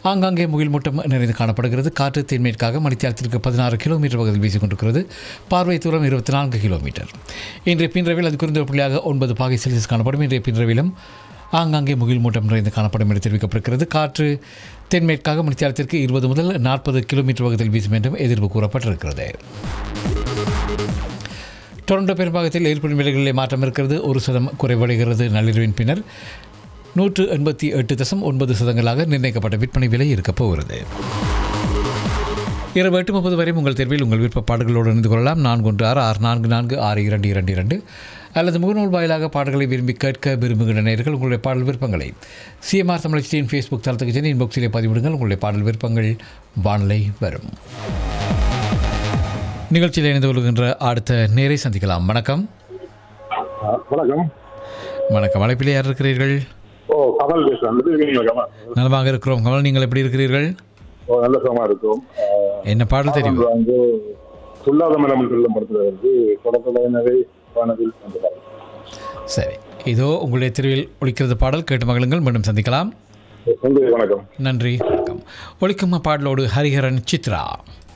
ஆங்காங்கே முகில் மூட்டம் நிறைந்து காணப்படுகிறது காற்று தென்மேற்காக மணித்தியாலத்திற்கு பதினாறு கிலோமீட்டர் பகுதியில் வீசிக்கொண்டிருக்கிறது பார்வை தூரம் இருபத்தி நான்கு கிலோமீட்டர் இன்றைய பின்ரவில் அது குறைந்த புள்ளியாக ஒன்பது பாகை செல்சியஸ் காணப்படும் இன்றைய பின்ரவிலும் ஆங்காங்கே முகில் மூட்டம் நிறைந்து காணப்படும் என தெரிவிக்கப்படுகிறது காற்று தென்மேற்காக மணித்தியாலத்திற்கு இருபது முதல் நாற்பது கிலோமீட்டர் பகுதியில் வீசும் என்றும் எதிர்ப்பு கூறப்பட்டிருக்கிறது டொரண்டோ பெரும்பாகத்தில் ஏற்படும் விலைகளிலே மாற்றம் இருக்கிறது ஒரு சதம் குறைவடைகிறது நள்ளிரவின் பின்னர் நூற்று எண்பத்தி எட்டு தசம் ஒன்பது சதங்களாக நிர்ணயிக்கப்பட்ட விற்பனை விலை இருக்கப் போகிறது இரவு எட்டு முப்பது வரை உங்கள் தேர்வில் உங்கள் விருப்ப பாடல்களோடு இணைந்து கொள்ளலாம் நான்கு ஒன்று ஆறு ஆறு நான்கு நான்கு ஆறு இரண்டு இரண்டு இரண்டு அல்லது முகநூல் வாயிலாக பாடல்களை விரும்பி கேட்க விரும்புகின்ற நேர்கள் உங்களுடைய பாடல் விருப்பங்களை சிஎம்ஆர் தமிழச்சியின் ஃபேஸ்புக் தளத்துக்கு சென்று இன்பாக்ஸிலே பதிவிடுங்கள் உங்களுடைய பாடல் விருப்பங்கள் வானிலை வரும் நிகழ்ச்சியில் இணைந்து கொள்கின்ற அடுத்த நேரை சந்திக்கலாம் வணக்கம் ஆ, வணக்கம் வணக்கம் அழைப்பிலே யார் இருக்கிறீர்கள் ஓ கமல் பேசுறேன் எப்படி இருக்கீங்க கமல் நலமாக இருக்கிறோம் கமல் நீங்கள் எப்படி இருக்கிறீர்கள் ஓ நல்ல சுகமா இருக்கும் ஆ, என்ன பாடல் தெரியும் இது வந்து சொல்லாத மலம் சொல்லும் படத்துல வந்து தொடக்கலையினரை வானவில் அந்த பாடல். சரி இதோ உங்களுடைய தெருவில் ஒழிக்கிறது பாடல் கேட்டு மகளுங்கள் மீண்டும் சந்திக்கலாம் நன்றி வணக்கம் நன்றி வணக்கம் ஒழிக்கும் பாடலோடு ஹரிஹரன் சித்ரா